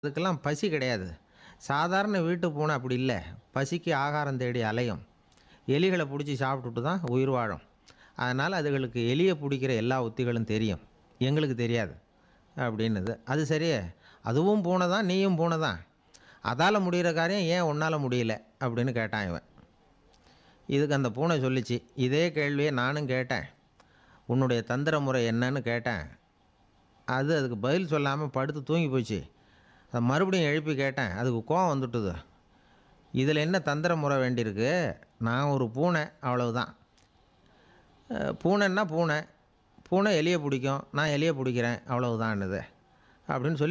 அதுக்கெல்லாம் பசி கிடையாது சாதாரண வீட்டு பூனை அப்படி இல்லை பசிக்கு ஆகாரம் தேடி அலையும் எலிகளை பிடிச்சி சாப்பிட்டுட்டு தான் உயிர் வாழும் அதனால் அதுகளுக்கு எலியை பிடிக்கிற எல்லா உத்திகளும் தெரியும் எங்களுக்கு தெரியாது அப்படின்னுது அது சரியே அதுவும் பூனை தான் நீயும் பூனை தான் அதால் முடிகிற காரியம் ஏன் உன்னால் முடியல அப்படின்னு கேட்டான் இவன் இதுக்கு அந்த பூனை சொல்லிச்சு இதே கேள்வியை நானும் கேட்டேன் உன்னுடைய தந்திர முறை என்னன்னு கேட்டேன் அது அதுக்கு பதில் சொல்லாமல் படுத்து தூங்கி போச்சு அதை மறுபடியும் எழுப்பி கேட்டேன் அதுக்கு கோவம் வந்துட்டுது இதில் என்ன தந்திர முறை வேண்டியிருக்கு நான் ஒரு பூனை அவ்வளவுதான் அஹ், பூனைன்னா பூனை பூனை எலியை பிடிக்கும் நான் எலியை பிடிக்கிறேன் அவ்வளவுதான்னுது அப்படின்னு சொல்லி